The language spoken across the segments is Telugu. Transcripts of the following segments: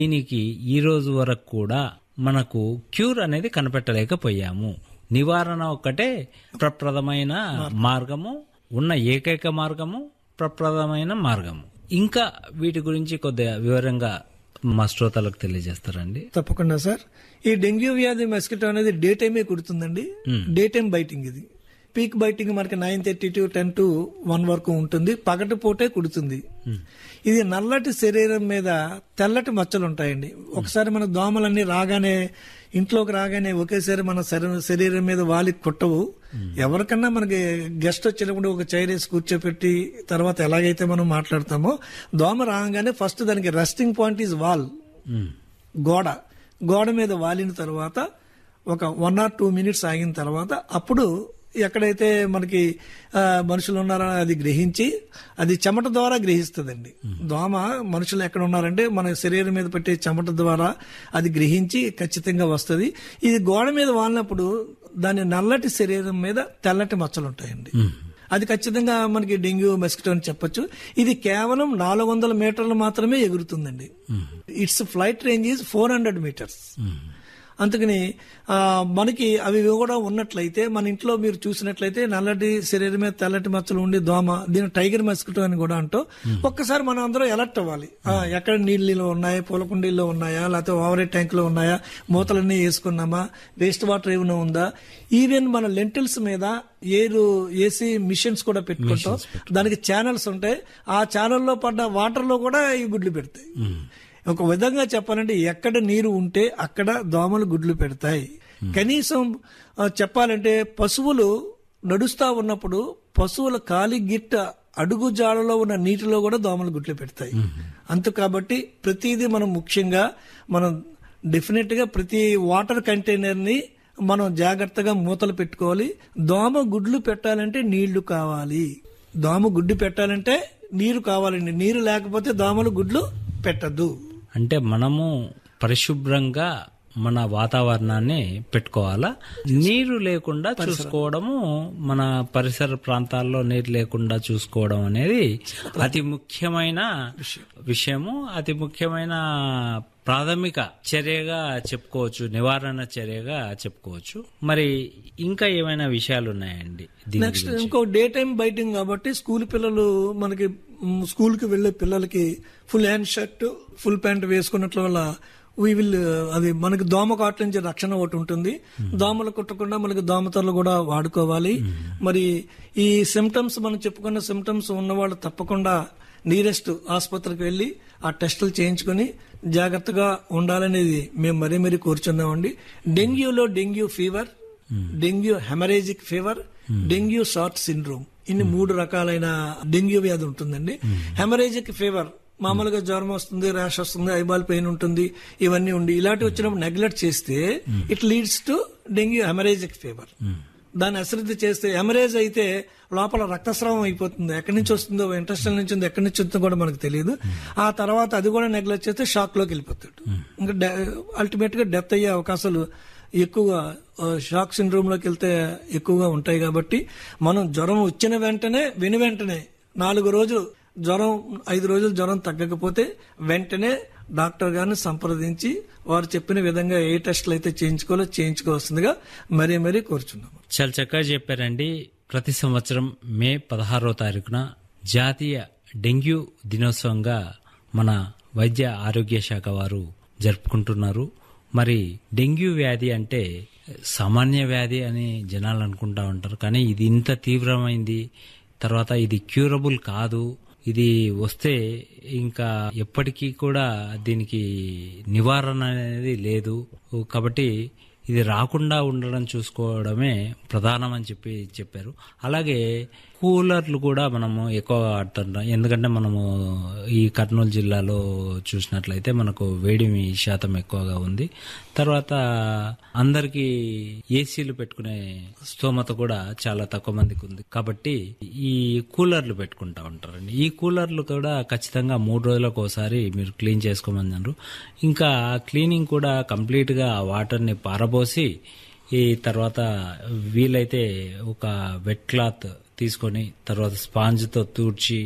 దీనికి ఈ రోజు వరకు కూడా మనకు క్యూర్ అనేది కనిపెట్టలేకపోయాము నివారణ ఒక్కటే ప్రప్రదమైన మార్గము ఉన్న ఏకైక మార్గము ప్రప్రదమైన మార్గము ఇంకా వీటి గురించి కొద్దిగా వివరంగా మా శ్రోతలకు తెలియజేస్తారండి తప్పకుండా సార్ ఈ డెంగ్యూ వ్యాధి మస్కిటో అనేది డే టైమే కుడుతుందండి డే టైం బైటింగ్ ఇది పీక్ బైటింగ్ మనకి nine thirty to ten to one వరకు ఉంటుంది పగటి పూటే కుడుతుంది ఇది నల్లటి శరీరం మీద తెల్లటి మచ్చలు ఉంటాయండి ఒకసారి మన దోమలన్నీ రాగానే ఇంట్లోకి రాగానే ఒకేసారి మన శరీరం- శరీరం మీద వాలి కుట్టవు ఎవరికన్నా మనకి గెస్ట్ వచ్చినప్పుడు ఒక చైర్ వేసి కూర్చోపెట్టి తర్వాత ఎలాగైతే మనం మాట్లాడతామో దోమ రాగానే ఫస్ట్ దానికి resting point is wall um. గోడ గోడ మీద వాలిన తర్వాత ఒక వన్ ఆర్ టూ మినిట్స్ ఆగిన తర్వాత అప్పుడు ఎక్కడైతే మనకి ఆ, మనుషులు ఉన్నారో అది గ్రహించి అది చెమట ద్వారా గ్రహిస్తుందండి దోమ మనుషులు ఎక్కడ ఉన్నారంటే మన శరీరం మీద పెట్టే చెమట ద్వారా అది గ్రహించి ఖచ్చితంగా వస్తుంది ఇది గోడ మీద వాలినప్పుడు దాని నల్లటి శరీరం మీద తెల్లటి మచ్చలు ఉంటాయండి అది ఖచ్చితంగా మనకి డెంగ్యూ మెస్కిటో అని చెప్పొచ్చు ఇది కేవలం నాలుగు వందల మీటర్లు మాత్రమే ఎగురుతుందండి it's flight range is four hundred metres అందుకని ఆ, మనకి అవి కూడా ఉన్నట్లయితే మన ఇంట్లో మీరు చూసినట్లయితే నల్లటి శరీరం మీద తెల్లటి మచ్చలు ఉండి దోమ దీని టైగర్ మస్కిటో అని కూడా అంటూ ఒక్కసారి మనం అందరం అలర్ట్ అవ్వాలి ఆ, ఎక్కడ నీళ్ళు ఉన్నాయా పూల కుండీల్లో ఉన్నాయా లేకపోతే ఓవరే ట్యాంక్ లో ఉన్నాయా మూతలన్నీ వేసుకున్నామా వేస్ట్ వాటర్ ఏమైనా ఉందా ఈవెన్ మన లెంటిల్స్ మీద ఏరు ఏసీ మిషన్స్ కూడా పెట్టుకుంటాం దానికి ఛానల్స్ ఉంటాయి ఆ ఛానల్లో పడ్డ వాటర్ లో కూడా ఈ గుడ్లు పెడతాయి ఒక విధంగా చెప్పాలంటే ఎక్కడ నీరు ఉంటే అక్కడ దోమలు గుడ్లు పెడతాయి కనీసం ఆ, చెప్పాలంటే పశువులు నడుస్తా ఉన్నప్పుడు పశువుల కాలి గిట్ట అడుగు జాడలో ఉన్న నీటిలో కూడా దోమలు గుడ్లు పెడతాయి అంతు కాబట్టి ప్రతిదీ మనం ముఖ్యంగా మనం డెఫినెట్ గా ప్రతి వాటర్ కంటైనర్ ని మనం జాగ్రత్తగా మూతలు పెట్టుకోవాలి దోమ గుడ్లు పెట్టాలంటే నీళ్లు కావాలి దోమ గుడ్డు పెట్టాలంటే నీరు కావాలండి నీరు లేకపోతే దోమలు గుడ్లు పెట్టద్దు అంటే మనము పరిశుభ్రంగా మన వాతావరణాన్ని పెట్టుకోవాలా నీరు లేకుండా చూసుకోవడము మన పరిసర ప్రాంతాల్లో నీరు లేకుండా చూసుకోవడం అనేది అతి ముఖ్యమైన విషయము అతి ముఖ్యమైన ప్రాథమిక చర్యగా చెప్పుకోవచ్చు నివారణ చర్యగా చెప్పుకోవచ్చు మరి ఇంకా ఏమైనా విషయాలు ఉన్నాయండి దీని నెక్స్ట్ ఇంకో డే టైం బైటింగ్ కాబట్టి స్కూల్ పిల్లలు మనకి మ్, స్కూల్ కి వెళ్లే పిల్లలకి full hand shirt full pant వేసుకున్నట్ల వల్ల వీ విల్ అది మనకి దోమ కాట్ల నుంచి రక్షణ ఒకటి ఉంటుంది దోమలు కుట్టకుండా మనకి దోమతలు కూడా వాడుకోవాలి మరి ఈ సిమ్టమ్స్ మనం చెప్పుకున్న సిమ్టమ్స్ ఉన్నవాళ్ళు తప్పకుండా నియరెస్ట్ ఆసుపత్రికి వెళ్లి ఆ టెస్టులు చేయించుకుని జాగ్రత్తగా ఉండాలనేది మేము మరీ మరీ కోరుచున్నామండి డెంగ్యూలో dengue fever dengue haemorrhagic fever dengue షార్ట్ సిండ్రోమ్ ఇన్ని మూడు రకాలైన డెంగ్యూ వ్యాధి ఉంటుందండి హెమరేజిక్ ఫీవర్ మామూలుగా జ్వరం వస్తుంది ర్యాష్ వస్తుంది ఐబాల్ పెయిన్ ఉంటుంది ఇవన్నీ ఉండి ఇలాంటి వచ్చినప్పుడు నెగ్లెక్ట్ చేస్తే it leads to dengue haemorrhagic fever దాన్ని అశ్రద్ధ చేస్తే హెమరేజ్ అయితే లోపల రక్తస్రావం అయిపోతుంది ఎక్కడి నుంచి వస్తుందో ఇంట్రెస్టల్ నుంచి ఉంది ఎక్కడి నుంచి వస్తుందో కూడా మనకు తెలియదు ఆ తర్వాత అది కూడా నెగ్లెక్ట్ చేస్తే షాక్ లోకి వెళ్ళిపోతాడు ఇంకా అల్టిమేట్ గా డెత్ అయ్యే అవకాశాలు ఎక్కువగా ఆ, షాక్ సిండ్రోమ్ లోకి వెళ్తే ఎక్కువగా ఉంటాయి కాబట్టి మనం జ్వరం వచ్చిన వెంటనే విని వెంటనే నాలుగు రోజులు జ్వరం ఐదు రోజులు జ్వరం తగ్గకపోతే వెంటనే డాక్టర్ గారిని సంప్రదించి వారు చెప్పిన విధంగా ఏ టెస్టులు అయితే చేయించుకోవాలో చేయించుకోవాల్సిందిగా మరీ మరీ కోరుచున్నాము చాలా చక్కగా చెప్పారండి ప్రతి సంవత్సరం మే పదహారో తారీఖున జాతీయ డెంగ్యూ దినోత్సవంగా మన వైద్య ఆరోగ్య శాఖ వారు జరుపుకుంటున్నారు మరి డెంగ్యూ వ్యాధి అంటే సామాన్య వ్యాధి అని జనాలు అనుకుంటా ఉంటారు కానీ ఇది ఇంత తీవ్రమైంది తర్వాత ఇది క్యూరబుల్ కాదు ఇది వస్తే ఇంకా ఎప్పటికీ కూడా దీనికి నివారణ అనేది లేదు కాబట్టి ఇది రాకుండా ఉండడం చూసుకోవడమే ప్రధానం అని చెప్పి చెప్పారు అలాగే కూలర్లు కూడా మనము ఎక్కువగా వాడుతుంటాం ఎందుకంటే మనము ఈ కర్నూలు జిల్లాలో చూసినట్లయితే మనకు వేడిమి శాతం ఎక్కువగా ఉంది తర్వాత అందరికీ ఏసీలు పెట్టుకునే స్తోమత కూడా చాలా తక్కువ మందికి ఉంది కాబట్టి ఈ కూలర్లు పెట్టుకుంటా ఉంటారండి ఈ కూలర్లు కూడా ఖచ్చితంగా మూడు రోజులకు ఒకసారి మీరు క్లీన్ చేసుకోమన్నారు ఇంకా క్లీనింగ్ కూడా కంప్లీట్ గా ఆ వాటర్ని పారబోసి ఈ తర్వాత వీలైతే ఒక వెట్ క్లాత్ తీసుకొని తర్వాత స్పాంజ్తో తూడ్చి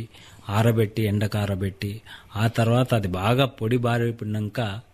ఆరబెట్టి ఎండకు ఆరబెట్టి ఆ తర్వాత అది బాగా పొడి బారిపోయినాక